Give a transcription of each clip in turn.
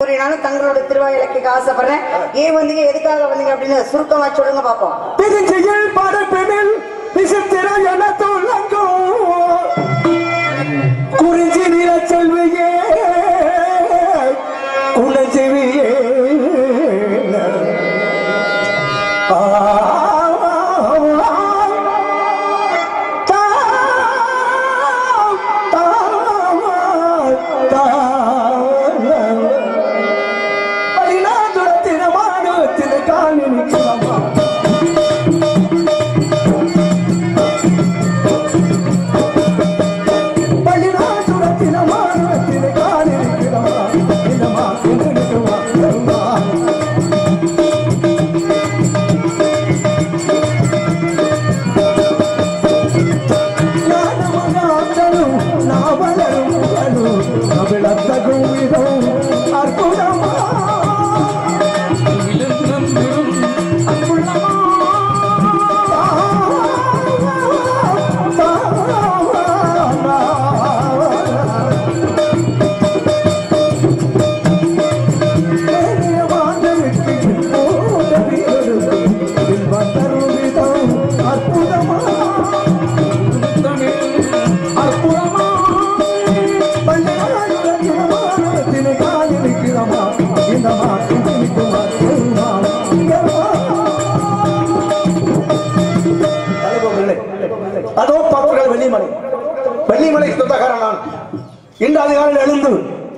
கூறினாலும் தங்களோட திருவாயிலக்கு ஆசைப்படுறேன் ஏன் வந்தீங்க எதுக்காக வந்தீங்க அப்படின்னு சுருக்கமா சொல்லுங்க பாப்போம் பிரிஞ்சியில் படப்பெனில் விசித்திர என துலங்கோ குறிஞ்சி நில செல்வியே குணஜெவியே ஆ பலிநாதுரத்தின மானவத்தின காணி நிற்கலாமா பள்ளிராசுரத்தின மானுரத்தின காணிருக்கிறவா என்னமா என்னமா என்னமா ஞானமகாந்தனும் நாவலரும் புகழு கபிலத்தகும் விதம் அற்புதமா அதோ பார்த்தீர்கள் வெள்ளிமலை வெள்ளிமலை சொந்தக்காரன் நான் இன்று அதிகாலையில் எழுந்து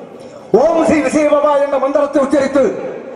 ஓம் ஸ்ரீ விசயபாபா என்ற மந்திரத்தை உச்சரித்து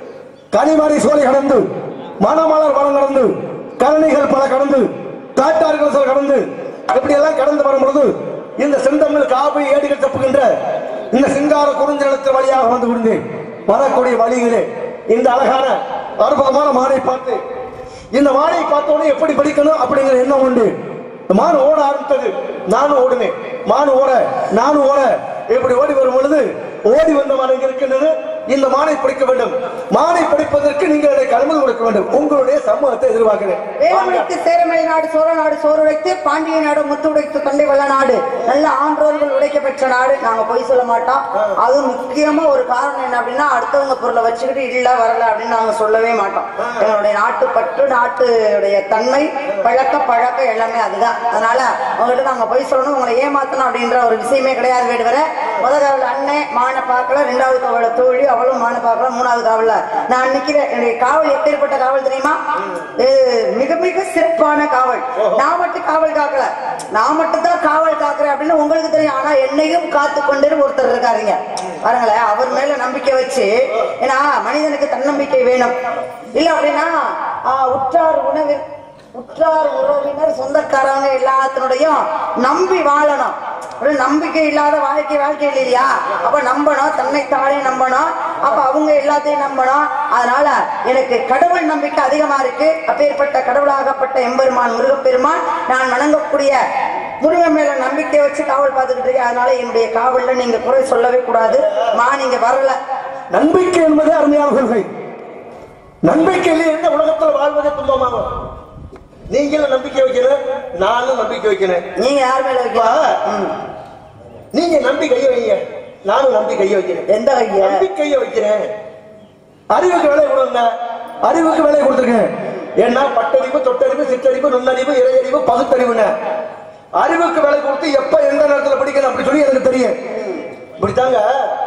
கனிமறை சோலை கடந்து மணமலர் வனம் கடந்து கரணிகள் பல கடந்து காட்டார்கள் சில கடந்து இப்படி எல்லாம் கடந்து வரும்பொழுது இந்த செந்தமிழ் காபி ஏடுகள் தப்புகின்ற இந்த சிங்கார குறிஞ்சலத்து வழியாக வந்து விடுந்தேன் வரக்கூடிய வழியிலே இந்த அழகான அற்புதமான மானை பார்த்து இந்த மானை பார்த்த உடனே எப்படி படிக்கணும் அப்படிங்கிற எண்ணம் உண்டு இந்த மான் ஓட ஆரம்பித்தது நானும் ஓடினேன் மான் ஓட நானும் ஓட இப்படி ஓடி வரும் பொழுது ஓடி வந்த மான் இங்க இருக்கின்றது இந்த மானை பிடிக்க வேண்டும் மானை பிடிப்பதற்கு நீங்கள் எனக்கு அனுமதி கொடுக்க வேண்டும் உங்களுடைய சமூகத்தை எதிர்பார்க்கிறேன் வேலுமணிக்கு சேரமலை நாடு சோழ நாடு சோறு உடைத்து பாண்டிய நாடு முத்து உடைத்து தொண்டை வல்ல நாடு நல்ல ஆன்றோர்கள் உடைக்க பெற்ற நாடு நாங்க பொய் சொல்ல மாட்டோம் அதுவும் முக்கியமா ஒரு காரணம் என்ன அப்படின்னா அடுத்தவங்க பொருளை வச்சுக்கிட்டு இல்ல வரல அப்படின்னு நாங்க சொல்லவே மாட்டோம் எங்களுடைய நாட்டுப்பற்று நாட்டுடைய தன்மை பழக்க பழக்க எல்லாமே அதுதான் அதனால உங்ககிட்ட நாங்க பொய் சொல்லணும் உங்களை ஏமாத்தணும் அப்படின்ற ஒரு விஷயமே கிடையாது வேடுவர முதல் காவல் அண்ணன் மான பார்க்கல ரெண்டாவது காவல தோழி அவளும் மான பார்க்கல மூணாவது காவல்ல நான் நிக்கிறேன் என்னுடைய காவல் எப்பேற்பட்ட காவல் தெரியுமா இது மிக மிக சிறப்பான காவல் நான் மட்டும் காவல் காக்கல நான் மட்டும் தான் காவல் காக்குறேன் அப்படின்னு உங்களுக்கு தெரியும் ஆனா என்னையும் காத்து கொண்டு ஒருத்தர் இருக்காருங்க பாருங்களேன் அவர் மேல நம்பிக்கை வச்சு ஏன்னா மனிதனுக்கு தன்னம்பிக்கை வேணும் இல்ல அப்படின்னா ஆஹ், உற்றார் உணவில் உற்றார் உறவினர் சொந்தக்காரங்க எல்லாத்தினுடையும் நம்பி வாழணும் ஒரு நம்பிக்கை இல்லாத வாழ்க்கை வாழ்க்கை இல்லையா அப்ப நம்பணும் தன்னைத்தானே நம்பணும் அப்ப அவங்க எல்லாத்தையும் நம்பணும் அதனால எனக்கு கடவுள் நம்பிக்கை அதிகமா இருக்கு அப்பேற்பட்ட கடவுளாகப்பட்ட எம்பெருமான் முருகப்பெருமான் நான் வணங்கக்கூடிய முருகன் மேல நம்பிக்கை வச்சு காவல் பார்த்துக்கிட்டு இருக்கேன் அதனால என்னுடைய காவல்ல நீங்க குறை சொல்லவே கூடாது மா நீங்க வரல நம்பிக்கை என்பது அருமையான கொள்கை நம்பிக்கையிலே இருந்த உலகத்தில் வாழ்வதே துன்பமாகும் நீங்களும் நம்பிக்கை வைக்கணும் நானும் நம்பிக்கை வைக்கிறேன் நீங்க யார் மேல அப்பா, வைக்க நீங்க நம்பி கையை வைங்க நானும் நம்பி கையை வைக்கிறேன் எந்த கைய நம்பி கையை வைக்கிறேன் அறிவுக்கு விலை கொடுங்க அறிவுக்கு விலை கொடுத்துருக்கேன் ஏன்னா பட்டறிவு தொட்டறிவு சிற்றறிவு நுண்ணறிவு இறையறிவு பகுத்தறிவுன்னு அறிவுக்கு விலை கொடுத்து எப்ப எந்த நேரத்துல பிடிக்கணும் அப்படி சொல்லி எனக்கு தெரியும் இப்படித்தாங்க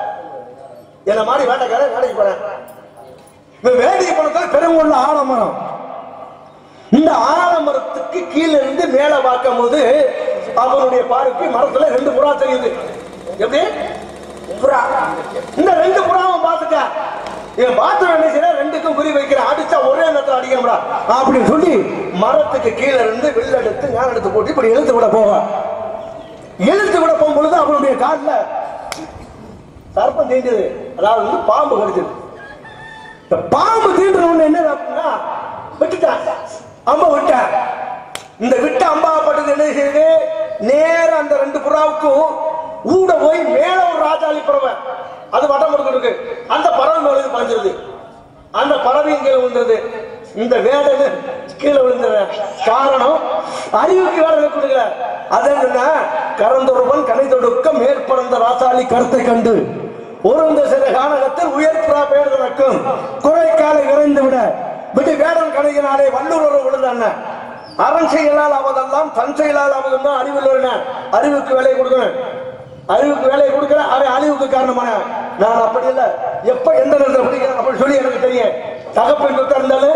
என்ன மாதிரி வேட்டைக்காரன் வேலைக்கு போறேன் இவன் வேலைக்கு போனதால் பெருங்குள்ள ஆலமரம் இந்த ஆலமரத்துக்கு கீழே இருந்து மேல பார்க்கும் போது அவனுடைய பார்வைக்கு மரத்துல ரெண்டு புறா தெரியுது எப்படி புறா இந்த ரெண்டு புறாவும் பார்த்துக்க இவன் பார்த்து என்ன செய்யற ரெண்டுக்கும் குறி வைக்கிற அடிச்சா ஒரே நேரத்தில் அடிக்கணும்டா அப்படின்னு சொல்லி மரத்துக்கு கீழே இருந்து வில் எடுத்து ஞான் எடுத்து போட்டு இப்படி இழுத்து விட போவான் இழுத்து விட போகும் பொழுது அவனுடைய கால்ல சர்ப்பம் தீண்டது அதாவது வந்து பாம்பு கடிச்சது இந்த பாம்பு தீண்டுற ஒண்ணு என்ன அப்படின்னா விட்டுட்டான் அம்ப விட்டான் இந்த விட்ட அம்பாப்பட்டது என்ன செய்யுது நேர அந்த ரெண்டு புறாவுக்கும் ஊட போய் மேல ஒரு ராஜாளி பறவை அது வட்டம் கொடுத்து இருக்கு அந்த பறவை மேல இது பாஞ்சிருது அந்த பறவையும் கீழே விழுந்தது இந்த வேடனு கீழே விழுந்தது காரணம் அறிவுக்கு வேலை கொடுக்கல அது என்ன கரந்தொருவன் கனை தொடுக்க மேற்பறந்த ராசாளி கருத்தை கண்டு ஒரு சில கானகத்தில் உயர் பிறக்கும் குறைக்கால இறைந்து விட விட்டு வேடம் கடையினாலே வல்லூர் விழுந்தான அரண் செயலால் ஆவதெல்லாம் தன் செயலால் ஆவதுன்னா அறிவில் அறிவுக்கு வேலையை கொடுக்கணும் அறிவுக்கு வேலையை கொடுக்கல அவன் அழிவுக்கு காரணமான நான் அப்படி இல்லை எப்ப எந்த நேரத்தில் படிக்கிறேன் அப்படி சொல்லி எனக்கு தெரியும் தகப்பன் சொத்தா இருந்தாலும்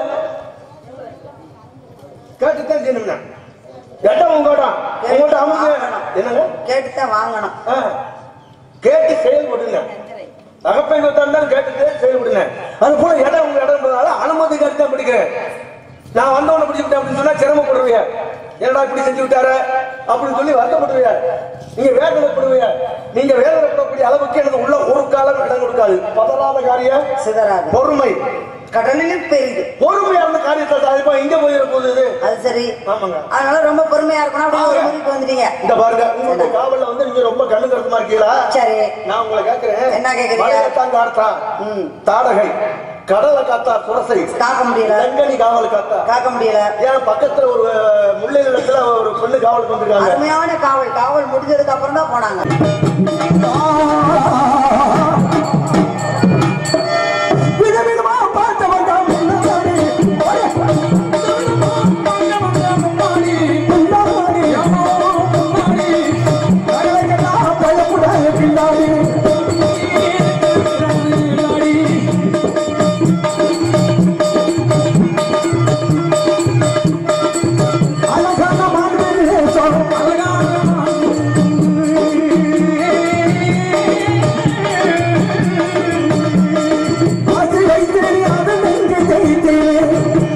கேட்டுத்தான் செய்யணும்னா இடம் உங்கள்கிட்ட உங்கள்கிட்ட அவங்க என்னங்க கேட்டுத்தான் வாங்கணும் ஆ, கேட்டு செயல்படுங்க தகப்பன் சொத்தா இருந்தாலும் கேட்டுட்டு செயல்படுங்க அது போல இடம் உங்க இடம்ன்றதால அனுமதி கேட்டு தான் பிடிக்கிறேன் நான் வந்தவனை பிடிச்சு விட்டேன் அப்படின்னு சொன்னா சிரமப்படுவீங்க என்னடா இப்படி செஞ்சு விட்டாரு அப்படின்னு சொல்லி வருத்தப்படுவீங்க நீங்க வேதனைப்படுவீங்க நீங்க வேதனைப்படக்கூடிய அளவுக்கு எனக்கு உள்ள ஒரு காலம் இடம் கொடுக்காது பதறாத காரியம் சிதறாது பொறுமை கடலிலும் பெரிது பொறுமையா இருந்த காரியத்தை சாதிப்பா இங்க போயிட போகுது இது. அது சரி ஆமாங்க அதனால ரொம்ப பொறுமையா இருக்கணும் அப்படின்னு ஒரு முடிவுக்கு வந்துட்டீங்க இந்த பாருங்க உங்களுடைய காவல்ல வந்து நீங்க ரொம்ப கண்ணு கருத்துமா இருக்கீங்களா சரி நான் உங்களை கேட்கிறேன் என்ன கேக்குறீங்க? மலையத்தான் காத்தா ம். தாடகை கடலை காத்தா சுரசை காக்க முடியல லங்கனி காவல் காத்தா காக்க முடியல ஏன் பக்கத்துல ஒரு முல்லை நிலத்துல ஒரு பெண்ணு காவலுக்கு வந்திருக்காங்க அருமையான காவல் காவல் முடிஞ்சதுக்கு அப்புறம் தான் போனாங்க விதவிதமா பார்த்தவங்க முன்னாடி விதவிதமா பார்த்தவங்க முன்னாடி முன்னாடி முன்னாடி கடலைக்கெல்லாம் பயப்படாத பின்னாடி அழகான மாநிலம் அழகான ஆசை வைத்தேன் அது நெஞ்சு ஜெயித்தேன்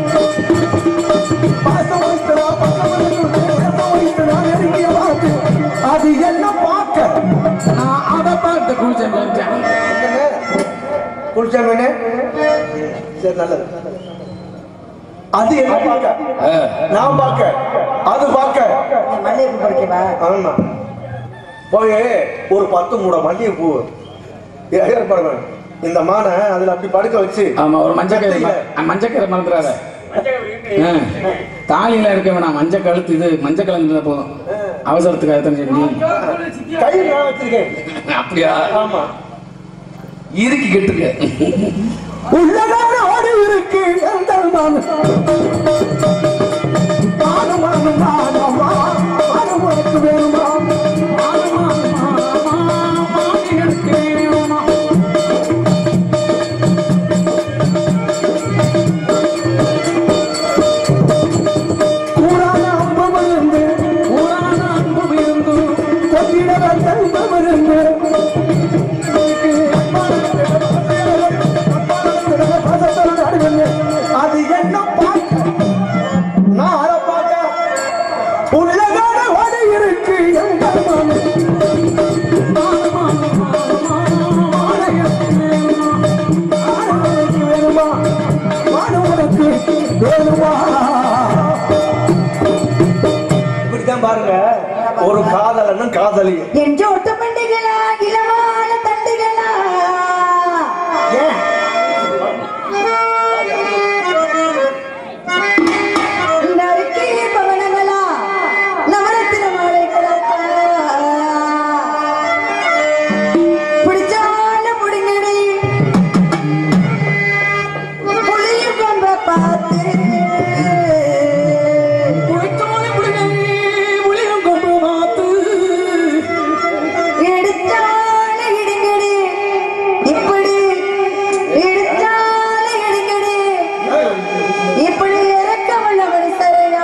பாசம் வைத்ததா பக்கம் வந்து நேசம் வைத்ததா நெருங்கிய வாக்கு அது என்ன பார்க்க நான் அதை பார்த்து குளிச்சேன் நினைச்சேன். குளிச்சமேனே சரி நல்லது அது என்ன பார்க்க ஆ, நான் பார்க்க அது பார்க்க நீ மல்லிகைப்பூ பறிக்கவா ஆமா போய் ஒரு பத்து மூட மல்லிகைப்பூ ஏ- ஏற்பாடு பண்ணு. இந்த மானை அதுல அப்படி படுக்க வச்சு ஆமா ஒரு மஞ்சக்கயிறு ம- ஆ, மஞ்சக்கயிறை மறந்துடாத ஆ, தாலியில இருக்க வேணாம் மஞ்சள் கழுத்து இது மஞ்சள் கலந்து இருந்தா போதும் அவசரத்துக்கு அதை தெரிஞ்சு கை நான் வச்சிருக்கேன் அப்படியா ஆமா இறுக்கி கெட்டுருக்க உள்ளதான ஓடி இருக்கு எந்த மானு மானு மானு மானு மானு உனக்கு வேணுமா மானு மானு மானு மானு எனக்கு வேணுமா கூறான அன்பம் இருந்து கூறான அன்பம் இருந்து கொட்டிட தன்பம் இருந்து அது என்ன பார்க்க நான் அதை பார்க்க உள்ளதான ஓடி இருக்கு எந்த மானு மானு மானு மானு மானு எனக்கு வேணுமா மானு உனக்கு வேணுமா மானு உனக்கு வேணுமா இப்படித்தான் பாருங்க ஒரு காதலனும் காதலி என்ற ஒட்ட பண்டிகளா இளவான தண்டுகளா ஏன் நறுக்கி பவனங்களா நவரத்தின மாலைகளா பிடிச்சால முடிங்கடி புளியும் கொம்ப பார்த்து எடுத்தால இடுங்கடி இப்படி எடுத்தால இடுங்கடி இப்படி இறக்கமுள்ள மனுஷரையா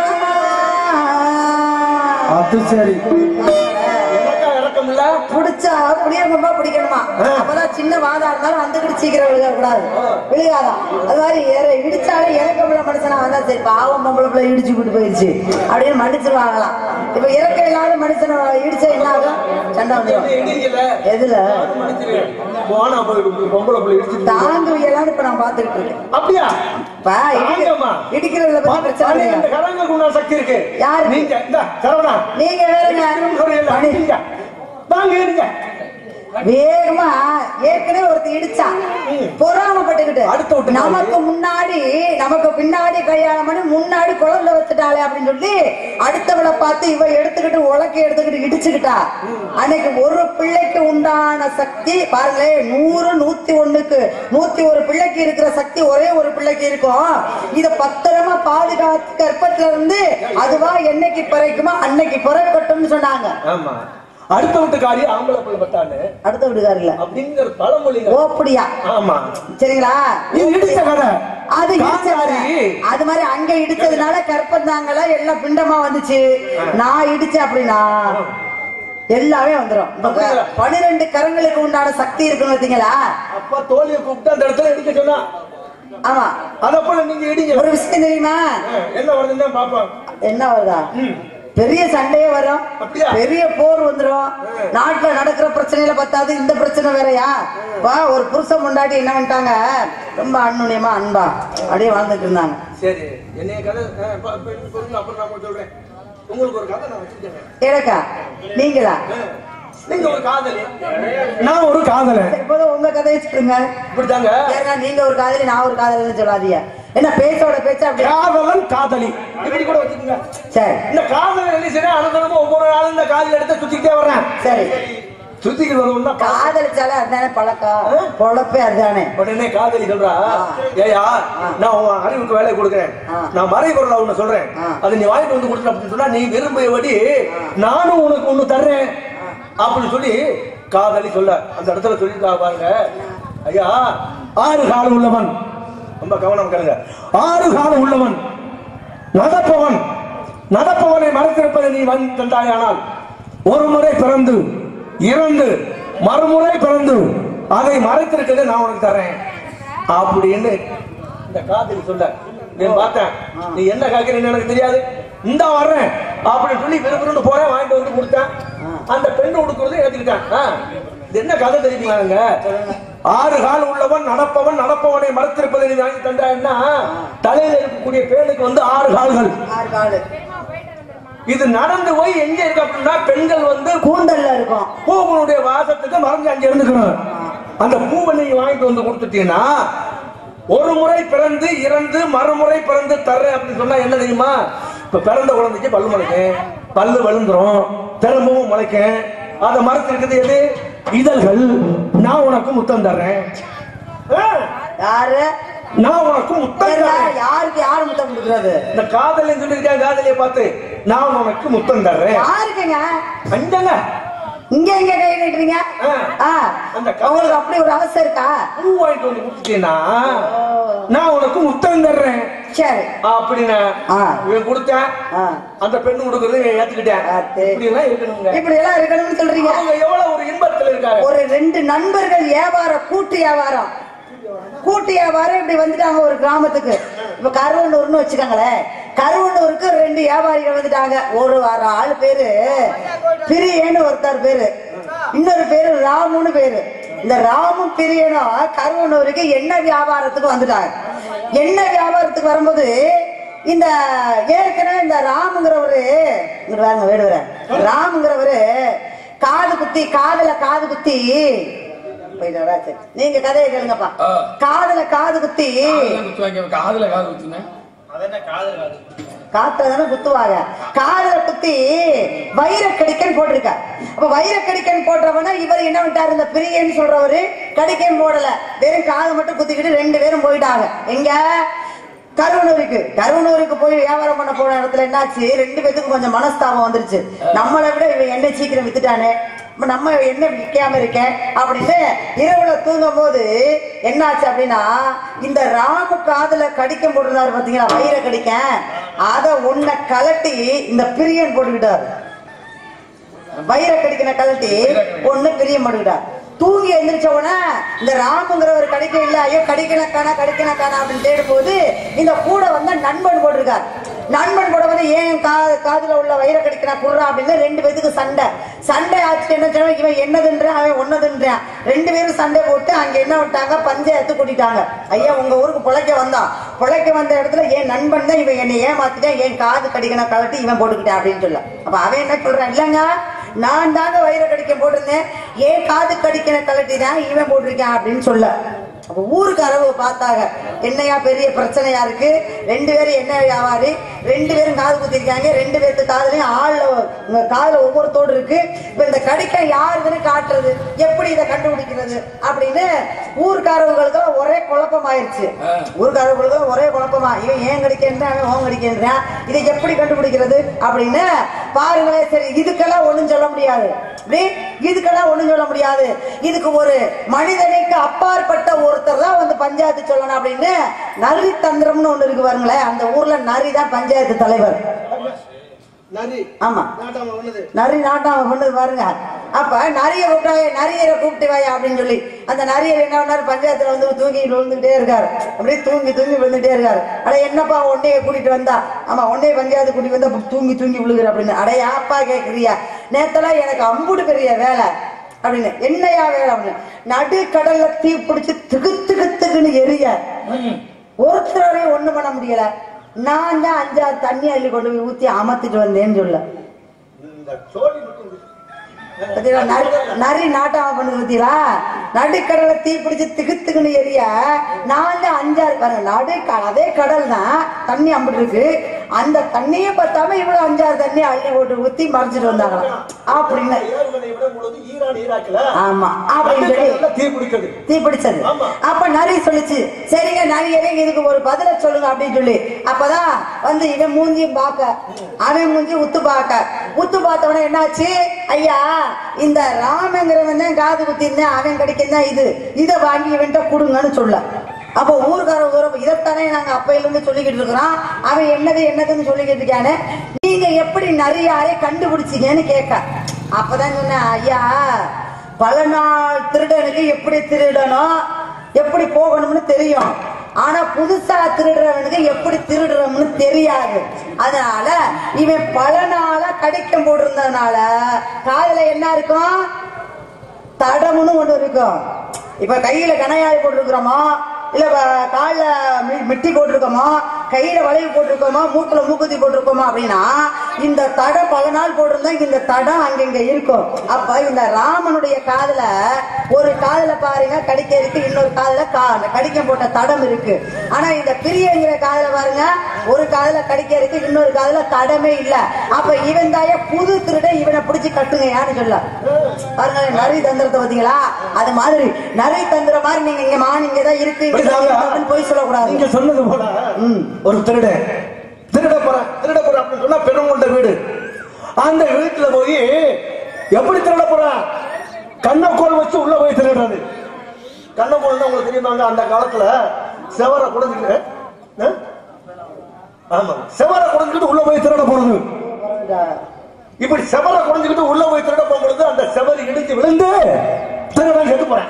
அது சரி எனக்கா இறக்கம் இல்ல புடிச்சா புளியங்கம்பா பிடிக்கணுமா ஆ. அப்பதான் சின்ன வாதா இருந்தாலும் வந்துகிட்டு சீக்கிரம் விழுக கூடாது விழுகாதான் அது மாதிரி இற- இடிச்சாலே இறக்கமுள்ள மனுஷனா வந்தா சரி பாவம் பொம்பளை பிள்ளை இடிச்சு விட்டு போயிருச்சு அப்படின்னு மன்னிச்சிருவாங்களாம் இப்ப இறக்க இல்லாத மனுஷனை இடிச்சா என்ன ஆகும் சண்டை வந்துடும் இடிக்கல எதுல போனா போய் பொம்பளை பிள்ளை இடிச்சிட்டு தாங்கு இயலாது இப்ப நான் பாத்துக்கிட்டு இருக்கேன் அப்படியா இப்ப இடிக்க- தாங்கம்மா. இடிக்கிறதுல பத்தி பிரச்சனை பாருங்க, இல்லையா? இந்த கரங்களுக்கு உண்டான சக்தி இருக்கு யாருக்கு? நீங்க இந்த சரவணா நீங்க வேறங்க சொல்றீங்கல்ல, பணி. நீங்க. வாங்க இருங்க வேகமா ஏற்கனவே ஒருத்தர் இடிச்சா பொறாமப்பட்டுக்கிட்டு அடுத்த விட்டு நமக்கு முன்னாடி நமக்கு பின்னாடி கல்யாணம் பண்ணி முன்னாடி குழந்தை வச்சுட்டாளே அப்படின்னு சொல்லி அடுத்தவளை பார்த்து இவ எடுத்துக்கிட்டு உலக்கை எடுத்துக்கிட்டு இடிச்சுக்கிட்டா அன்னைக்கு ஒரு பிள்ளைக்கு உண்டான சக்தி பாருங்களேன் நூறு நூத்தி ஒண்ணுக்கு நூத்தி ஒரு பிள்ளைக்கு இருக்கிற சக்தி ஒரே ஒரு பிள்ளைக்கு இருக்கும் இத பத்திரமா பாதுகாத்து கற்பத்துல இருந்து அதுவா என்னைக்கு பிறக்குமோ அன்னைக்கு பிறக்கட்டும்னு சொன்னாங்க ஆமா அடுத்த வீட்டுக்காரி ஆம்பளை பிள்ளை பத்தாண்டு அடுத்த விடுகாருல அப்படிங்கிற பழமொழிங்க ஓ அப்படியா ஆமா சரிங்களா இது இடிச்ச கதை அது இடிச்ச வர காந்தாரி. அது மாதிரி அங்க இடிச்சதுனால கற்பந்தாங்கள எல்லாம் பிண்டமா வந்துச்சு நான் இடிச்சேன் அப்படின்னா எல்லாமே வந்துரும் இப்ப அப்படியா? பனிரெண்டு கரங்களுக்கு உண்டான சக்தி இருக்குன்னு பார்த்தீங்களா அப்பா தோழியை கூப்பிட்டு அந்த இடத்துல இடிக்க சொன்னா ஆமா அதப்ப நீங்க இடிங்க ஒரு விஷயம் தெரியுமா ஆ, என்ன வருதுன்னு தான் பாப்போம் என்ன வருதா ம். பெரிய சண்டையே வரும் அப்படியா? பெரிய போர் வந்துரும் நாட்டுல நடக்கிற பிரச்சனையில பத்தாது இந்த பிரச்சனை வேறயா வா ஒரு புருஷன் முன்னாடி என்ன பண்ணிட்டாங்க ரொம்ப அன்னுனியமா அன்பா அப்படியே வாழ்ந்துட்டு இருந்தாங்க சரி என்னைய கதை ஆ, ப- ப- சொல்லுங்க அப்புறம் நான் உங்களுக்கு சொல்றேன் உங்களுக்கு ஒரு கதை நான் வச்சிருக்கேன் எனக்கா நீங்களா நீங்க ஒரு காதலி நான் ஒரு காதலன் சரி, போதும் உங்க கதையை சொல்லுங்க இப்படிதாங்க ஏன்னா நீங்க ஒரு காதலி நான் ஒரு காதலின்னு சொல்லாதீங்க என்ன பேச்சோட பேச்ச அப்படி காதலன் காதலி இப்படி கூட வச்சுக்கோங்க சரி இந்த காதலன் என்ன செய்யறேன் அனுதினமும் ஒவ்வொரு நாளும் இந்த காதல் எடுத்து சுத்திக்கிட்டே வர்றேன் சரி சுத்திக்கிட்டு வருவோம்னா காதலிச்சாலே அதுதானே பழக்கம் பொழப்பே அதுதானே உடனே காதலி சொல்றா ஏயா நான் உன் அறிவுக்கு வேலை கொடுக்குறேன் ஆ. நான் மறை பொருளை ஒண்ணு சொல்றேன் ஆ. அதை நீ வாங்கிட்டு வந்து கொடுத்துட்ட அப்படின்னு சொன்னா நீ விரும்பியபடி நானும் உனக்கு ஒண்ணு தர்றேன் அப்படின்னு சொல்லி காதலி சொல்ல அந்த இடத்துல சொல்லியிருக்கா பாருங்க ஐயா ஆறு காலம் உள்ளவன் ரொம்ப கவனம் கேளுங்க ஆறு காலம் உள்ளவன் நடப்பவன் நடப்பவனை மறைத்திருப்பதை நீ வந்து தந்தாயானால் ஒரு முறை பிறந்து இறந்து மறுமுறை பிறந்து அதை மறைத்திருக்கதை நான் உனக்கு தரேன் அப்படின்னு இந்த காதலி சொல்ல நீ பார்த்தேன் நீ என்ன காய்கறன்னு எனக்கு தெரியாது இந்த வர்றேன் அப்படின்னு சொல்லி விரும்புன்னு போறேன் வாங்கிட்டு வந்து கொடுத்தேன் அந்த பெண்ணு கொடுக்கறது ஏத்துக்கிட்டேன் ஆ, இது என்ன கதை தெரியுமாங்க ஆறு கால் உள்ளவன் நடப்பவன் நடப்பவனை மறைத்திருப்பதை நீ வாங்கி தந்தான்னா தலையில இருக்கக்கூடிய பேனுக்கு வந்து ஆறு கால்கள் ஆறு காலு இது நடந்து போய் எங்க இருக்கு அப்படின்னா பெண்கள் வந்து கூந்தல்ல இருக்கும் பூவனுடைய வாசத்துக்கு மறைஞ்சு அங்க இருந்துக்கணும் அந்த பூவை நீங்க வாங்கிட்டு வந்து கொடுத்துட்டீங்கன்னா ஒரு முறை பிறந்து இறந்து மறுமுறை பிறந்து தர்றேன் அப்படின்னு சொன்னா என்ன தெரியுமா இப்ப பிறந்த குழந்தைக்கு பல்லு முளைக்கும் பல்லு விழுந்துரும் திரும்பவும் முளைக்கும் அதை மறைச்சிருக்குது எது இதழ்கள் நான் உனக்கு முத்தம் தர்றேன் ஆ, யாரு நான் உனக்கு முத்தம் தெரியல, தர்றேன் யாருக்கு யாரு முத்தம் கொடுக்கறது இந்த காதலி சொல்லிருக்கேன் காதலியை பார்த்து நான் உனக்கு முத்தம் தர்றேன் யாருக்குங்க அஞ்சங்க இங்க எங்க கை நீட்டுறீங்க ஆ. ஆ, அந்த கவலை- உங்களுக்கு அப்படி ஒரு அவசரம் இருக்கா பூ வாங்கிட்டு வந்து கொடுத்துட்டீங்கன்னா நான் உனக்கு முத்தம் தர்றேன் சரி அப்படின்னு ஆ. இவன் கொடுத்தேன் ஆ. அந்த பெண்ணு கொடுக்கறது இவன் ஏத்துக்கிட்டேன் ஆத்து. இப்படி எல்லாம் இருக்கணுங்க இப்படி எல்லாம் இருக்கணும்னு சொல்றீங்க அவங்க எவ்வளவு ஒரு இன்பத்துல இருக்காங்க ஒரு ரெண்டு நண்பர்கள் வியாபாரம் கூட்டு வியாபாரம் கூட்டு வியாபாரம் இப்படி வந்துட்டாங்க ஒரு கிராமத்துக்கு இப்ப கருவன்னூர்னு வச்சுக்கோங்களேன் கருவன்னூருக்கு ரெண்டு வியாபாரிகள் வந்துட்டாங்க ஒரு வார ஆள் பேரு பிரியன்னு ஒருத்தர் பேரு இன்னொரு பேரு ராமுன்னு பேரு இந்த ராமும் பிரியனும் கருவன்னூருக்கு எண்ணெய் வியாபாரத்துக்கு வந்துட்டாங்க எண்ணெய் வியாபாரத்துக்கு வரும்போது இந்த ஏற்கனவே இந்த ராமுங்கிறவரு இங்க பாருங்க வேடுவர ராமுங்கிறவரு காது குத்தி காதுல காது குத்தி போயிட்டாரா? சரி. நீங்க கதையை கேளுங்கப்பா ஆ. காதுல காது குத்தி காதுல குத்து வாங்க காதுல காது குத்துங்க காத்துல தானே குத்துவாங்க காதுல குத்தி வைரக்கடிக்கன் போட்டிருக்க அப்ப வைரக்கடிக்கன் போடுறவன இவர் என்ன பண்ணிட்டாரு இந்த பிரியன்னு சொல்றவரு கடிக்கன் போடல வெறும் காதை மட்டும் குத்திக்கிட்டு ரெண்டு பேரும் போயிட்டாங்க எங்க கருவனூருக்கு கருவனூருக்கு போய் வியாபாரம் பண்ண போன இடத்துல என்னாச்சு ரெண்டு பேத்துக்கும் கொஞ்சம் மனஸ்தாபம் வந்துருச்சு நம்மளை விட இவன் எண்ணெய் சீக்கிரம் வித்துட்டானே இப்ப நம்ம என்ன விற்காம இருக்கேன் அப்படின்னு இரவுல தூங்கும் போது என்னாச்சு அப்படின்னா இந்த ராமு காதுல கடிக்கம் போட்டிருந்தாரு பாத்தீங்களா வயிற கடிக்க அத உன்னை கலட்டி இந்த பிரியன் போட்டுக்கிட்டாரு வயிற கடிக்கின கலட்டி ஒண்ணு பிரியம் பண்ணிக்கிட்டார் தூங்கி எந்திரிச்ச உடனே இந்த ராமுங்கிற ஒரு கடிக்க இல்ல ஐயோ கடிக்கல காணா கடிக்கல காணா அப்படின்னு தேடும் போது இந்த கூட வந்த நண்பன் போட்டிருக்கார் நண்பன் கூட வந்து ஏன் கா காதுல உள்ள வயிற கடிக்கிற குடுறா அப்படின்னு ரெண்டு பேத்துக்கு சண்டை சண்டை ஆச்சுட்டு என்ன சொன்னா இவன் என்னதுன்றான் அவன் ஒன்னதுன்றான் ரெண்டு பேரும் சண்டை போட்டு அங்க என்ன விட்டாங்க பஞ்சாயத்து கூட்டிட்டாங்க ஐயா உங்க ஊருக்கு பொழைக்க வந்தான் பொழைக்க வந்த இடத்துல என் நண்பன் தான் இவன் என்னை ஏமாத்திட்டான் என் காது கடிக்கணும் கலட்டி இவன் போட்டுக்கிட்டான் அப்படின்னு சொல்ல அப்ப அவன் என்ன சொல்றான் இல்லங்க நான் தாங்க வயிறு கடிக்க போட்டிருந்தேன் ஏன் காது கடிக்கிற கலட்டி தான் இவன் போட்டிருக்கான் அப்படின்னு சொல்ல அப்ப ஊருக்காரவங்க பார்த்தாங்க என்னையா பெரிய பிரச்சனையா இருக்கு ரெண்டு பேரும் என்ன வியாபாரி ரெண்டு பேரும் காது குத்திருக்காங்க ரெண்டு பேர்த்து காதுலயும் ஆள்ல உங்க காதுல ஒவ்வொரு தோடு இருக்கு இப்ப இந்த கடிக்க யாருதுன்னு காட்டுறது எப்படி இதை கண்டுபிடிக்கிறது அப்படின்னு ஊருக்காரவங்களுக்கு ஒரே குழப்பம் ஆயிருச்சு ஊருக்காரவங்களுக்கு ஒரே குழப்பமா இவன் ஏன் கடிக்கின்றான் அவன் ஓன் கடிக்கின்றான் இதை எப்படி கண்டுபிடிக்கிறது அப்படின்னு பாருங்களேன் சரி இதுக்கெல்லாம் ஒண்ணும் சொல்ல முடியாது இப்படி இதுக்கெல்லாம் ஒண்ணும் சொல்ல முடியாது இதுக்கு ஒரு மனிதனுக்கு அப்பாற்பட்ட ஒருத்தர் தான் வந்து பஞ்சாயத்து சொல்லணும் அப்படின்னு நரி தந்திரம்னு ஒண்ணு இருக்கு பாருங்களேன் அந்த ஊர்ல நரி தான் பஞ்சாயத்து தலைவர் நரி ஆமா நாட்டாம ஒண்ணுது நரி நாட்டாம பண்ணது பாருங்க அப்ப நரிய கூப்பிட்டாயே நரியரை கூப்பிட்டு வாயா அப்படின்னு சொல்லி அந்த நரியர் என்ன பண்ணாரு பஞ்சாயத்துல வந்து தூங்கி விழுந்துகிட்டே இருக்காரு அப்படியே தூங்கி தூங்கி விழுந்துட்டே இருக்காரு அட என்னப்பா உன்னைய கூட்டிட்டு வந்தா ஆமா உன்னைய பஞ்சாயத்து கூட்டிட்டு வந்தா அப்படி தூங்கி தூங்கி விழுகுற அப்படின்னு அட யாப்பா கேக்குறியா நேத்தெல்லாம் எனக்கு அம்புடு பெரிய வேலை அப்படின்னு என்னையா வேலை அப்படின்னு நடுக்கடல்ல தீ பிடிச்சு திகு திகு திகுன்னு எரிய ஒருத்தராலையும் ஒண்ணு பண்ண முடியல நான் தான் அஞ்சாறு தண்ணி அள்ளி கொண்டு போய் ஊத்தி அமர்த்திட்டு வந்தேன்னு சொல்ல இந்த சோழி மட்டும் இருக்கு. பாத்தீங்களா? நரி- நரி நாட்டாம பண்ணுது பத்தீங்களா நடுக்கடலை தீ பிடிச்சு திகுத்துக்குன்னு எரிய நான் தான் அஞ்சாறு பாருங்க நடு அதே கடல் தான் தண்ணி அம்பிட்டு இருக்கு அந்த தண்ணியே பத்தாம இவ்வளவு அஞ்சாறு தண்ணி அள்ளி போட்டு ஊத்தி மறைச்சிட்டு வந்தாங்களாம் அப்படின்னு ஏவுகணை விடும் பொழுது ஈரான் ஈராக்ல ஆமா அப்படின்னு சொல்லி நடுக்கடல்ல தீ பிடிக்குது தீ பிடிச்சது ஆமா. அப்ப நரி சொல்லுச்சு சரிங்க நரியரே இதுக்கு ஒரு பதில சொல்லுங்க அப்படின்னு சொல்லி அப்பதான் வந்து இவன் மூஞ்சியும் பார்க்க அவன் மூஞ்சி உத்து பார்க்க உத்து பார்த்தவன என்னாச்சு ஐயா இந்த ராமங்கிறவன் தான் காது குத்திருந்தேன் அவன் கிடைக்கும் இது இதை வாங்கி இவன்ட்ட கொடுங்கன்னு சொல்ல அப்போ ஊர்கார ஊரம் இதைத்தானே நாங்க அப்பையில இருந்து சொல்லிக்கிட்டு இருக்கிறோம் அவன் என்னது என்னதுன்னு சொல்லிக்கிட்டு இருக்கானே நீங்க எப்படி நரியாரே கண்டுபிடிச்சீங்கன்னு கேட்க அப்பதான் சொன்னேன் ஐயா பல நாள் திருடனுக்கு எப்படி திருடணும் எப்படி போகணும்னு தெரியும் ஆனா புதுசா திருடுறவனுக்கு எப்படி திருடுறோம்னு தெரியாது அதனால இவன் பல நாளா கடிக்கம் போட்டிருந்ததுனால காதுல என்ன இருக்கும் தடம்னு ஒண்ணு இருக்கும் இப்ப கையில கணையாய் போட்டிருக்கிறோமோ இல்ல வ- கால்ல மி- மிட்டி போட்டிருக்கோமோ கையில வளைவு போட்டிருக்கோமோ மூக்குல மூக்குத்தி போட்டிருக்கோமோ அப்படின்னா இந்த தடம் பல நாள் போட்டிருந்தா இந்த தடம் அங்கங்க இருக்கும் அப்ப இந்த ராமனுடைய காதுல ஒரு காதுல பாருங்க கடிக்க இருக்கு இன்னொரு காதுல கா அந்த கடிக்க போட்ட தடம் இருக்கு ஆனா இந்த பிரியங்கிற காதுல பாருங்க ஒரு காதுல கடிக்க இருக்கு இன்னொரு காதுல தடமே இல்ல அப்ப இவன் தாய புது திருட இவனை பிடிச்சு கட்டுங்க யாரு சொல்ல பாருங்க நரி தந்திரத்தை பாத்தீங்களா அது மாதிரி நரி தந்திர மாதிரி நீங்க இங்க மான் இங்க தான் இருக்கு இங்க தான் புரியுதாங்க? இருக்குன்னு போய் சொல்லக்கூடாது நீங்க சொன்னது போல ம். ஒரு திருடன் திருட போறேன் திருட போறேன் அப்படின்னு சொன்னா பெருங்கொண்ட வீடு அந்த வீட்டுல போய் எப்படி திருட போறேன் கண்ணக்கோல் வச்சு உள்ள போய் திருடுறது கண்ணக்கோல் உங்களுக்கு தெரியுமாங்க அந்த காலத்துல செவரை குடஞ்சிட்டு ஆ? ஆமா செவரை குடஞ்சிட்டு உள்ள போய் திருட போறது இப்படி செவரை குடஞ்சிக்கிட்டு உள்ள போய் திருட போகும்பொழுது அந்த செவரு இடிஞ்சு விழுந்து திருடன் செத்து போறேன்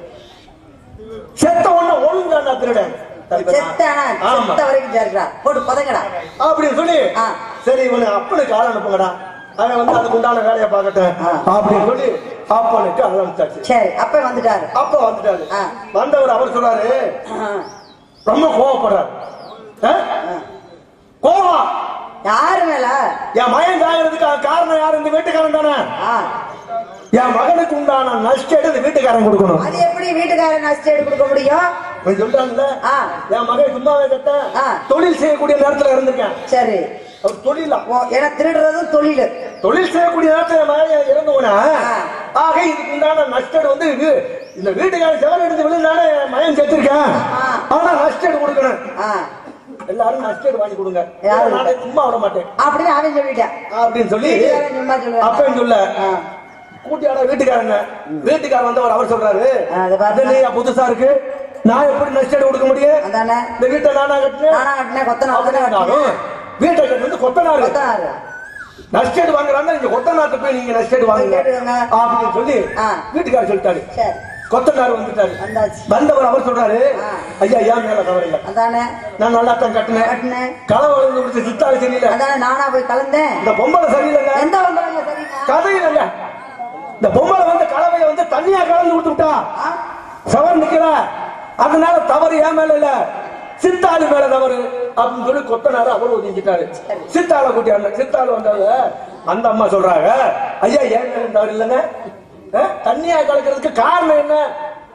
செத்த உடனே ஒழுங்கா திருடன் செத்தானா ஆமா செத்த வரைக்கும் சேர்க்கிறா போட்டு பதங்கடா அப்படின்னு சொல்லி ஆ. சரி இவனு அப்பனுக்கு ஆள் அனுப்புங்கடா அவன் வந்து அதுக்கு உண்டான வேலையை பார்க்கட்டும் ஆ. அப்படின்னு சொல்லி அப்பனுக்கு ஆள் அனுப்பிச்சாச்சு சரி அப்ப வந்துட்டாரு அப்ப வந்துட்டாரு ஆ. வந்தவர் அவர் சொல்றாரு ஆ. ரொம்ப கோவப்படுறாரு ஆ? கோவம் யாரு மேல என் மகன் சாகிறதுக்கு காரணம் யாரு இந்த வீட்டுக்காரன் தானே ஆ. என் மகனுக்கு உண்டான நஷ்டம் இந்த வீட்டுக்காரன் கொடுக்கணும் அது எப்படி வீட்டுக்காரன் நஷ்டம் கொடுக்க முடியும் இவன் சொல்றாங்கல்ல ஆ. என் மகன் சும்மாவே செத்த ஆ. தொழில் செய்யக்கூடிய நேரத்துல இருந்திருக்கேன் சரி அவர் தொழிலா ஓ ஏன்னா திருடுறது தொழில் தொழில் செய்யக்கூடிய நேரத்துல என் மகன் இறந்தவன ஆ. ஆக இதுக்கு உண்டான நஷ்டம் வந்து இது இந்த வீட்டுக்காரன் செவன் எடுத்து விழுந்தானே மகன் செத்துருக்கேன் ஆ. ஆனா நஷ்டம் கொடுக்கணும் ஆ. எல்லாரும் நஷ்டம் வாங்கி கொடுங்க யாரு? நானே சும்மா விட மாட்டேன் அப்படின்னு அவன் சொல்லிட்டான் அப்படின்னு சொல்லி வீட்டுக்காரன் சும்மா சொல்லுவான். அப்பன்னு சொல்ல ஆ. கூட்டியாட வீட்டுக்காரங்க வீட்டுக்காரர் வந்தவர் அவர் சொல்றாரு ஆ, அது பாருங்க. அது நீ புதுசா இருக்கு நான் எப்படி நஷ்டம் கொடுக்க முடியும் அதானே இந்த வீட்டை நானா கட்டினேன் நானா கட்டினேன் கொத்தனா கொத்தனா அப்படின்னாலும் கட்டினேன் வீட்டை கட்டுறது கொத்தனாரு கொத்தனாரு நஷ்டேடு வாங்குறாங்க நீங்க கொத்தனார்ட்ட போய் நீங்க நஷ்டேடு வாங்குங்க கேட்டுக்கோங்க. அப்படின்னு சொல்லி ஆ. வீட்டுக்காரர் சொல்லிட்டாரு சரி கொத்தனார் வந்துட்டாரு வந்தாச்சு வந்தவர் அவர் சொல்றாரு ஆ. ஐயா ஏன் மேல தவறு இல்ல அதானே நான் நல்லா தான் கட்டினேன் கட்டினேன் களவு விழுந்து முடிச்ச சித்தாள் சரியில்லை அதானே நானா போய் கலந்தேன் இந்த பொம்பளை சரியில்லைங்க எந்த வந்தாங்க சரிங்க கதை இல்லைங்க இந்த பொம்பளை வந்து கலவைய வந்து தண்ணியா கலந்து விட்டு விட்டா ஆ? சவர் நிக்கிற அதனால தவறு ஏன் மேல இல்ல சித்தாளு மேல தவறு அப்படின்னு சொல்லி கொத்தனாரு அவர் ஒதுங்கிட்டாரு சித்தாளை கூட்டியாங்க சித்தாளு வந்தவங்க அந்த அம்மா சொல்றாங்க ஐயா ஏன் மேல தவறு இல்லைங்க ஆ? தண்ணியா கலக்கிறதுக்கு காரணம் என்ன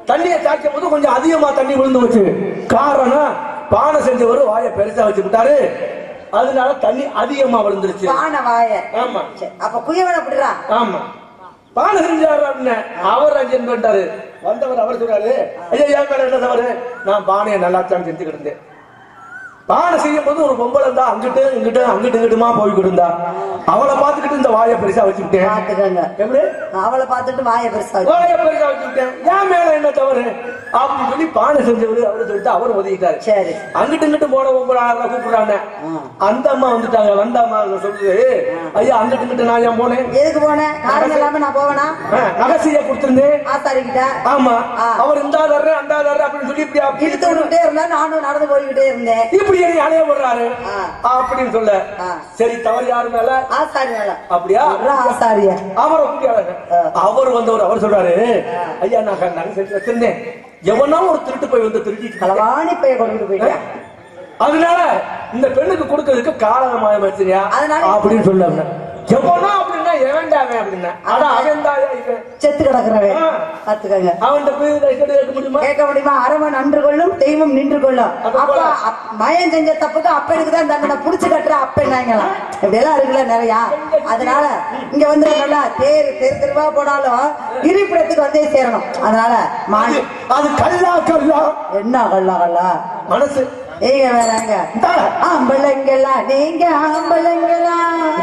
தண்ணியை சாய்க்கும் போது கொஞ்சம் அதிகமா தண்ணி விழுந்து வச்சு காரணம் பானை செஞ்சவர் வாயை பெருசா வச்சு விட்டாரு அதனால தண்ணி அதிகமா விழுந்துருச்சு பானை வாய ஆமா சரி, அப்ப குயவன் அப்படிடா ஆமா பானை செஞ்சாரு அப்படின்னு அவர் அஞ்சு பண்ணிட்டாரு வந்தவர் அவர் சொல்றாரு ஐயா என் மேல என்ன தவறு நான் பானையை நல்லா தான் செஞ்சுக்கிட்டு இருந்தேன் பானை செய்யும் போது ஒரு பொம்பளை இருந்தா அங்கிட்டு இங்கிட்டு அங்கிட்டு இங்கிட்டுமா போய்கிட்டு இருந்தா அவளை பார்த்துக்கிட்டு இந்த வாயை பெருசா வச்சுக்கிட்டேன் பாத்துக்கங்க எப்படி அவளை பார்த்துட்டு வாய பெருசா வச்சு. வாயை பெருசா வச்சுக்கிட்டேன் என் மேல என்ன தவறு அப்படின்னு சொல்லி பானை செஞ்சவரு அவரு சொல்லிட்டு அவர் ஒதுக்கிட்டாரு சரி அங்கிட்டு இங்கிட்டு போன பொம்பளை ஆளை கூப்பிடுறாங்க அந்த அம்மா வந்துட்டாங்க வந்த அம்மா சொல்லுது ஐயா அங்கிட்டு இங்கிட்டு நான் ஏன் போனேன் எதுக்கு போனேன் காரணம் இல்லாம நான் போவேனா நகசிய கொடுத்திருந்தேன் ஆசாரிக்கிட்ட ஆமா ஆ. அவர் இந்த தர்றேன் அந்த தர்றேன் அப்படின்னு சொல்லி இப்படி அப்படி இழுத்து விட்டுட்டே இருந்தா நானும் நடந்து போய்கிட்டே இருந்தேன் இப்படி என்னை அலைய போடுறாரு ஆ. அப்படின்னு சொல்ல ஆ. சரி தவறு யாரு மேல ஆசாரி மேல அப்படியா அப்புறம் ஆசாரிய அவரை கூப்பிட்டு அவர் வந்தவர் அவர் சொல்றாரு ஐயா நான் க- நகை செஞ்சு வச்சிருந்தேன் எவனா ஒரு திருட்டு போய் வந்து திருடிட்டு களவாணி பைய கொண்டு போயிட்டேன் அதனால இந்த பெண்ணுக்கு கொடுக்கறதுக்கு காலமாயமாச்சியா அதனால- அப்படின்னு சொல்லாங்க எவனா அப்படின்னா எவன்டாவே அப்படின்னா ஆனா அவன் தான் இவன் செத்து கிடக்குறவன் ஆ. பாத்துக்கங்க அவன் போய் ரெக்கார்டு கேட்க முடியுமா கேட்க முடியுமா அரவன் அன்று கொள்ளும் தெய்வம் நின்று கொள்ளும் அது அப்ப போல. அப்- மயன் செஞ்ச தப்புக்கு அப்பனுக்கு தான் தண்டனை புடிச்சு கட்டுற அப்பன்னாங்களாம் இப்படி எல்லாம் இருக்குல்ல நிறையா அதனால இங்க வந்து நல்லா தேர் தெரு தெருவா போனாலும் இருப்பிடத்துக்கு வந்தே சேரணும் அதனால மாணி அது கல்லா கல்லா என்ன கல்லா கல்லா மனசு நீங்க வேறாங்க இந்தாங்க. ஆம்பளைங்களா நீங்க ஆம்பளைங்களா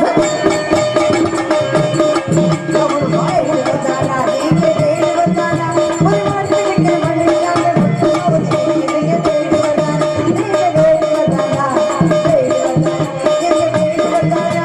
ஒரு வாய் வந்தானா, நீங்க தேடி வந்தானா, ஒரு வார்த்தை விட்டு மன்னிக்காம மட்டும் ஒரு நீங்க தேடி வந்தானா, நீங்க தேடி வந்தானா, தேடி வந்தானா, நீங்க தேடி வந்தானா.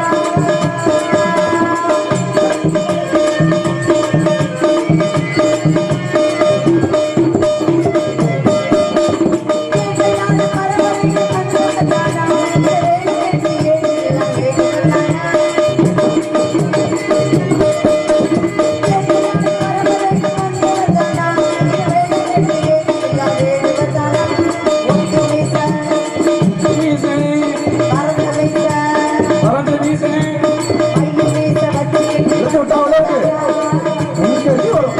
பறந்து வீசு எடுத்து விட்டா உனக்கு உனக்கு எப்படி வரும்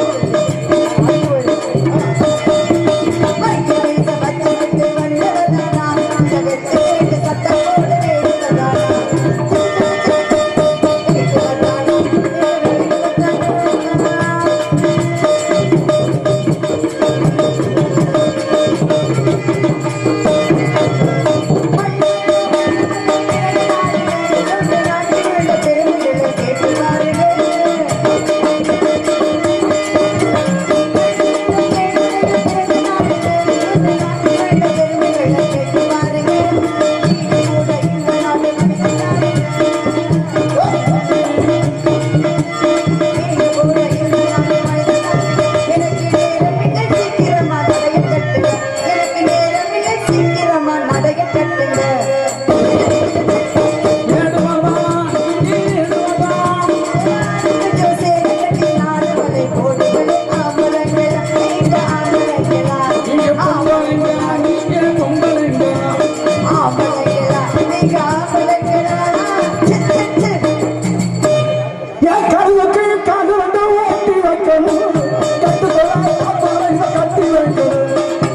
ஏடு வரவா ஏடு வரவா நீங்க பொங்கலுங்க நீங்க பொங்கலுங்க என் கல்லுக்கு காது ரெண்டு ஓட்டி வைக்கணும் கட்டு தொலை கட்டி வைக்கணும்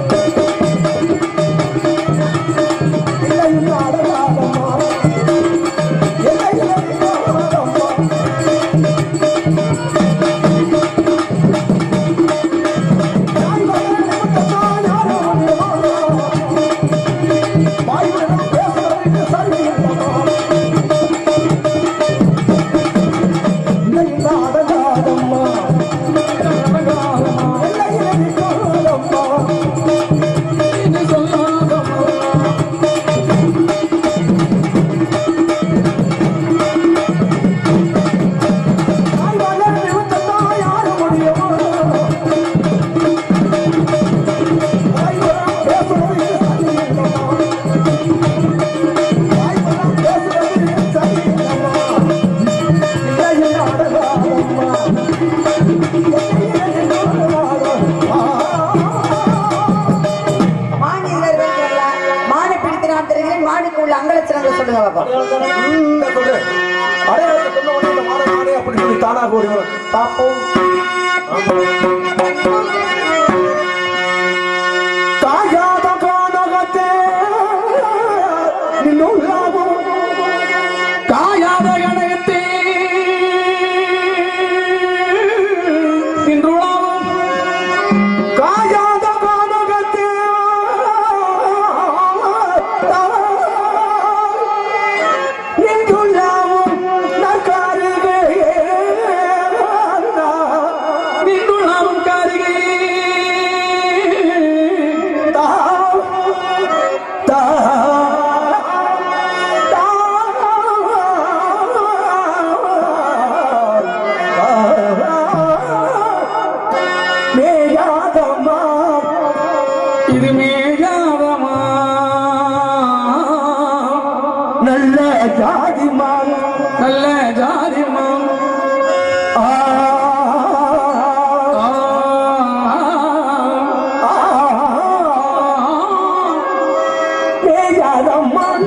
இல்லை இந்த அடங்காதம்மா இல்லை இல்லை அடங்காதம்மா யார் வர நிமித்தத்தான் யாரும் வருவாரோ? வாய்விடம் பேசுவதற்கு சரியில்லைம்மா இல்லை இந்த அடங்காதம்மா அடங்காதம்மா இல்லை இல்லை காதம்மா இது சொல்லாதம்மா தாய் மகன் நிமித்தத்தான் யாரும் முடியுமோ? தாய் மகன் பேசுவது சரியில்லைம்மா. தாய் மகன் பேசுவது சரியில்லைம்மா. இல்லை இல்லை அடங்காதம்மா. இல்லை இல்லை அடங்காதம்மா. மானை பிடித்து நான் தருகிறேன் மானுக்கு உள்ள அங்கலட்சணங்களை சொல்லுங்க பாப்பா இந்த சொல்லு. அடையாளத்தை சொன்ன உடனே இந்த மாடு மாடு அப்படின்னு சொல்லி தானாக ஓடி வரும். பாப்போம் ஆமா. நல்ல ஜாதிமான் நல்ல ஜாதிமான் ஆ பேயாதம்மான்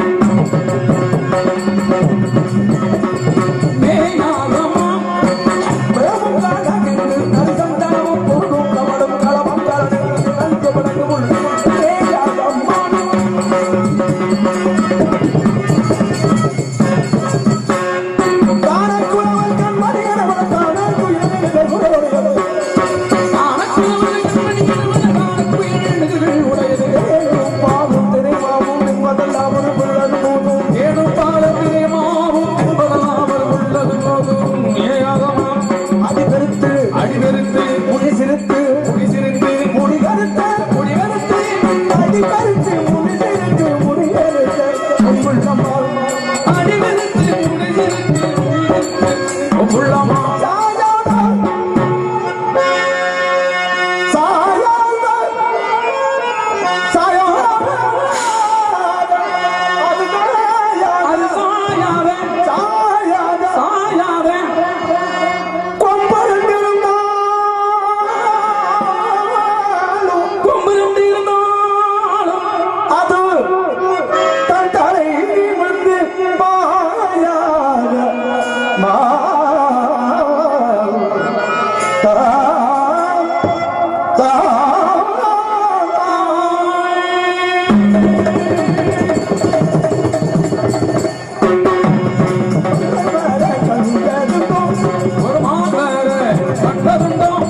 அடிபெருத்து அடிபெருத்து முடி சிறுத்து முடி சிரித்து முடி கருத்து முடி கருத்து அடிபெருத்து முடி சிறுத்து முடி கருத்து உள்ளம்மாள் அடிபெருத்து முடி சிரித்து உள்ளமா அது சாயாத சாயாத கொம்புரம் இருந்தாலும் ஒரு மாதர கண்டதுண்டோம்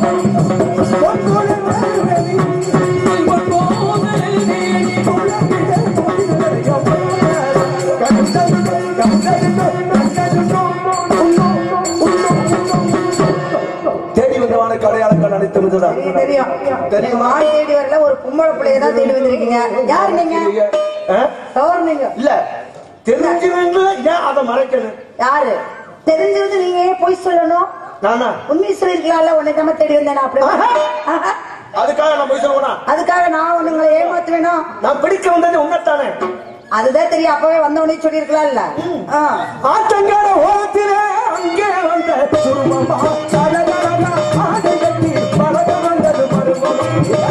தேடி வந்தவான அடையாளங்கள் அனைத்து விததான் தெரியும் தெரியும் ஆள் தேடி வரல ஒரு பொம்பளை பிள்ளைய தான் தேடி வந்திருக்கீங்க யார் நீங்க யார் நீங்க இல்ல தெரிஞ்சுருந்து ஏன் அதை மறைக்கணும் யாரு தெரிஞ்சது நீங்க ஏன் போய் சொல்லணும் நானா உண்மை சொல்லிருக்கலாம்ல உன்னை தான் தேடி வந்தேன் அப்படி ஆஹா. அதுக்காக நான் போய் சொல்லுவேனா அதுக்காக நான் உங்களை ஏமாத்துவேனா நான் பிடிக்க வந்தது உன்னத்தானே அதுதான் தெரியும் அப்பவே வந்த உடனே சொல்லிருக்கலாம்ல ஆ. ஆத்தங்கர ஓரத்திலே அங்கே வந்த சுருமமா சலகலகா ஆடை கட்டி பழக வந்தது மருமமா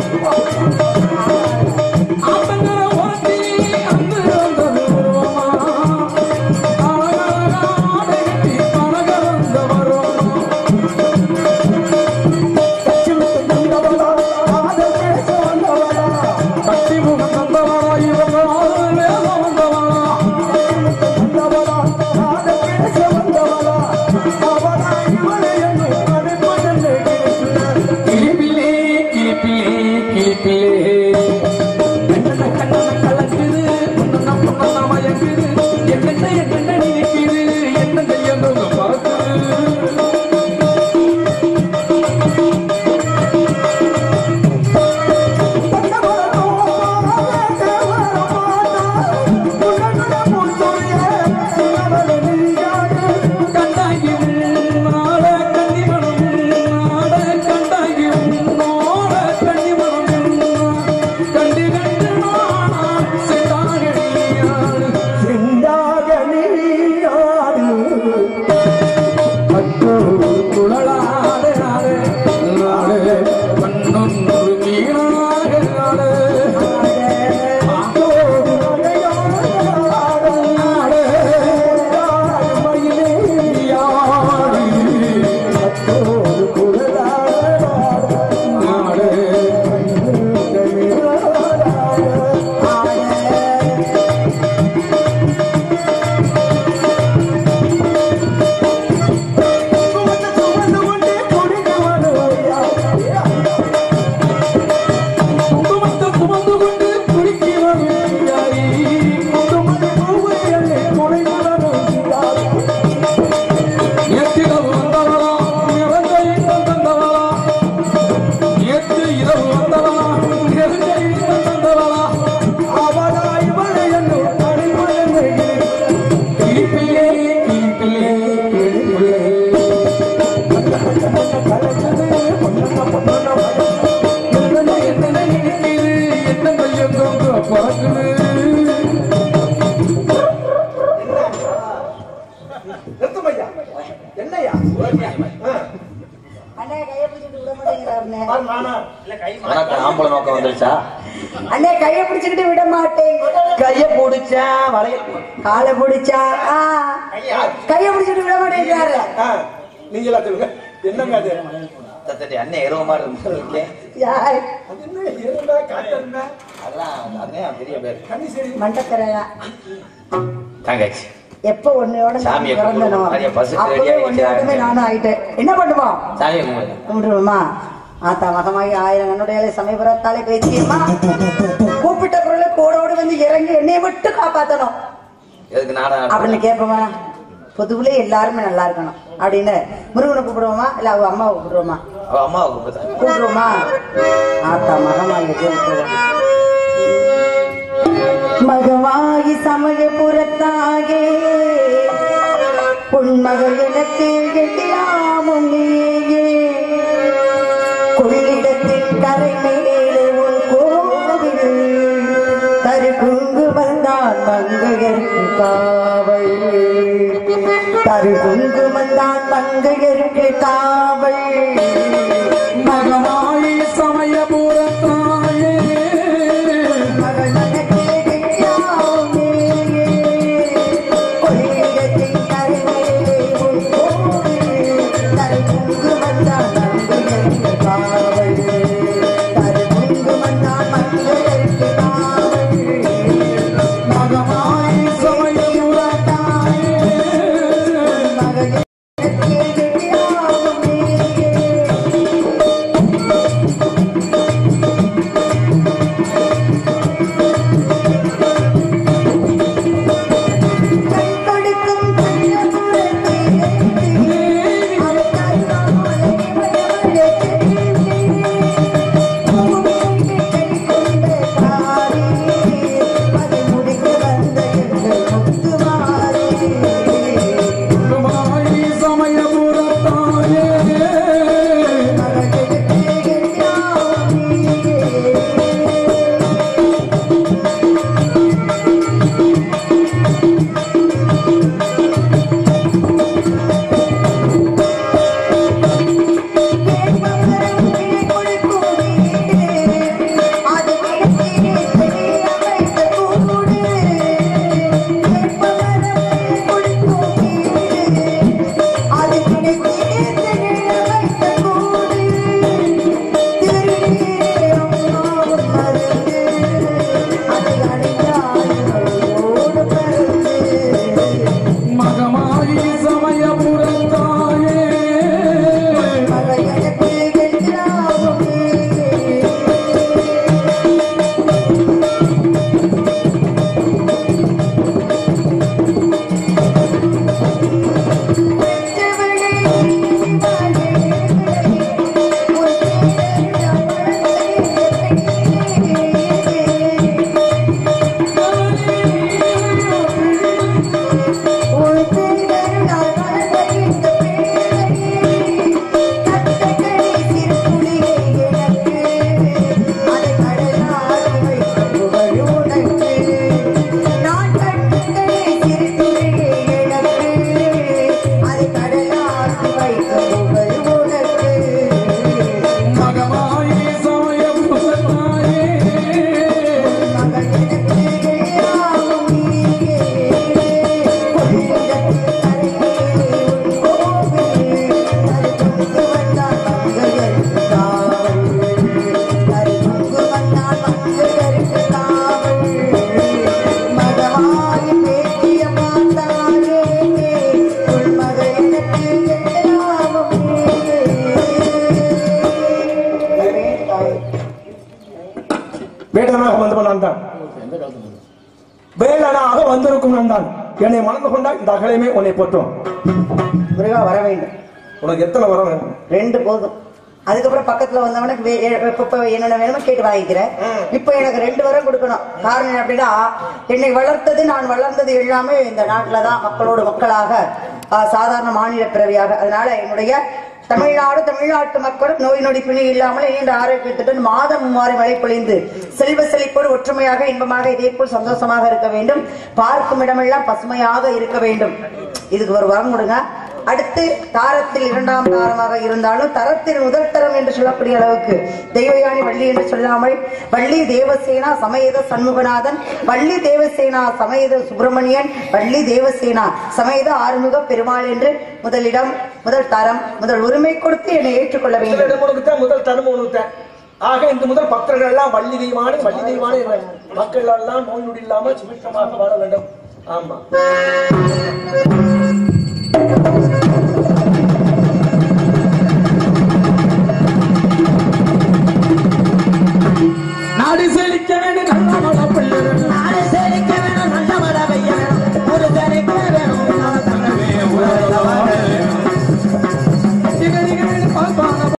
ஆத்தங்கர ஓரத்திலே அங்கு வந்தது உருவமா. அழகழகா ஆடை கட்டி பழக வந்த வருவமா. கட்சி விட்டு வந்தவளா காதல் பேச வந்தவளா கட்டி முகம் தந்தவளா இவங்க ஆறு வேகம் வந்தவளா. வந்தவளா காதல் பேச வந்தவளா அவளா இவளை என்னை மதிப்பதென்று கிளிப்பிலே, கிளிப்பிலே, கிளிப்பிலே. கண்ணன கண்ணன கலக்குது, பொன்னன பொன்னன மயக்குது. என்னென்ன என்னென்ன நினைக்குது, என்ன செய்யணும் பறக்குது கண்டாகி உன்னாட கன்னிமணம் உன்னாட கண்டாகி உன்னோட கன்னிமணம் உன்னா. கண்டு கண்டு நானா செந்தாகடியாடு. மற்றொரு குழலாடு நாடு, நாடு, மண்ணொன்று மீனாக நாடு. மாத்தோடு நாடு, யாடு. நாடு, குங்குமத்தை சுமந்து கொண்டு குளிக்கு வரும் யாரி. நேற்றிரவு வந்தவளா, நிறைந்த இன்பம் தந்தவளா. நேற்று இரவு வந்தவளா, நிறைந்த இன்பம் தந்தவளா. கிளிப்பிள்ளை, கிளிப்பிள்ளை, கிளிப்பிள்ளை. என்னென்ன என்னென்ன நினைக்குது, என்ன கையெழுத்து பறக்குது அண்ணே கையை பிடிச்சிட்டு விட மாட்டேங்கிறாருண்ணே பாரு நானா? உனக்கு ஆம்பளை நோக்கம் வந்துருச்சா அண்ணே கையை பிடிச்சுக்கிட்டு விட மாட்டேன் கைய பிடிச்சா வளைய காலை பிடிச்சா ஆ. கையை பிடிச்சிட்டு விட மாட்டேங்கிறாரு ஆ, நீங்களா சொல்லுங்க என்னங்க அது தத்தடி அண்ணன் எருவ மாதிரி இருக்கு யார் அது என்ன எருமை, காட்டெருமை, அதெல்லாம் அண்ணன் பெரிய பேர் கன்னி சரி மண்டக்கரையா தங்கச்சி எப்ப ஒன்னையோட நான் சாமியை பிறந்தனோ கும்பிடு. நிறைய பசுக்கு அப்பவே ரெடியா ஒன்னையோடமே வைக்கிறாங்க. நானும் ஆயிட்டேன் என்ன பண்ணுவோம் சாமியை கும்பிடு கும்பிடுவோமா ஆத்தா மகமாகி ஆயிரம் கண்ணுடைய சமயபுரத்தாலே பேச்சியம்மா கூப்பிட்ட பொருளை கூடோடு வந்து இறங்கி என்னைய மட்டும் காப்பாத்தணும் எதுக்கு நாடகம் அப்படின்னு கேட்போமா பொதுவுல எல்லாருமே நல்லா இருக்கணும் அப்படின்னு முருகனை கூப்பிடுவோமா இல்ல அவ அம்மாவை கூப்பிடுவோமா அவ அம்மாவை கூப்பிட்டா கூப்பிடுவோமா ஆத்தா மகமாகி கூப்பிடுவோம் மகமாகி சமயபுரத்தாகே உன்மகள் எனக்கு எட்டியாமும் நீயே கொள்ளிடத்தின் கரை மேலே உன் கோவில் தரு குங்கு வந்தான் மங்கையருக்கு காவல் தரு குங்கு வந்தான் மங்கையருக்கு காவல் மகமாயி சமயபுரத்தாயே மகள் எனக்கு எட்டியாமும் நீயே கொள்ளிடத்தின் கரை மேலே உன் கோவில் தரு குங்கு வந்தான் மங்கையருக்கு காவல் தரு குங்கு வந்தான் மங்கையருக்கு காவல் மகமாயி சமயபுரத்தாயே மகமாயி சமயபுரத்தாயே மகமாயி சமயபுரத்தாயே மகமாயி சமயபுரத்தாயே வேடனாக வந்தவன் நான் தான் வேடனாக வந்திருக்கும் நான் தான் என்னை மணந்து கொண்டா இந்த அகலையுமே உன்னை போற்றும் முருகா வர வேண்டும் உனக்கு எத்தனை வரம் வேணும்? ரெண்டு போதும் அதுக்கப்புறம் பக்கத்துல வந்தவனுக்கு வே- எ- இப்ப இப்ப என்னென்ன வேணுமோ கேட்டு வாங்கிக்கிறேன் இப்ப எனக்கு ரெண்டு வரம் கொடுக்கணும் காரணம் என்ன அப்படின்னா என்னை வளர்த்தது நான் வளர்ந்தது எல்லாமே இந்த நாட்டுல தான் மக்களோடு மக்களாக ஆ, சாதாரண மாநில பிறவியாக அதனால என்னுடைய தமிழ்நாடு தமிழ்நாட்டு மக்களும் நோய் நொடி பிணி இல்லாமல் நீண்ட ஆரோக்கியத்துடன் மாதம் மும்மாறி மழை பொழிந்து செல்வ செழிப்போடு ஒற்றுமையாக இன்பமாக இதே போல் சந்தோஷமாக இருக்க வேண்டும் பார்க்கும் இடமெல்லாம் பசுமையாக இருக்க வேண்டும் இதுக்கு ஒரு வரம் கொடுங்க அடுத்து தாரத்தில் இரண்டாம் தாரமாக இருந்தாலும் தரத்தில் முதல் தரம் என்று சொல்லக்கூடிய அளவுக்கு தெய்வயானி வள்ளி என்று சொல்லாமல் வள்ளி தேவசேனா சமேத சண்முகநாதன் வள்ளி தேவசேனா சமேத சுப்பிரமணியன் வள்ளி தேவசேனா சமேத ஆறுமுக பெருமாள் என்று முதலிடம் முதல் தரம் முதல் உரிமை கொடுத்து என்னை ஏற்றுக்கொள்ள வேண்டும் முதலிடம் உனக்குத்தான் முதல் தரம் உனக்குத்தான் ஆக இந்த முதல் பக்தர்கள் எல்லாம் வள்ளி தெய்வானே வள்ளி தெய்வானே என்ற மக்கள் எல்லாம் நோய் நொடி இல்லாம சுபிட்சமாக வாழ வேண்டும் ஆமா நாடு செய்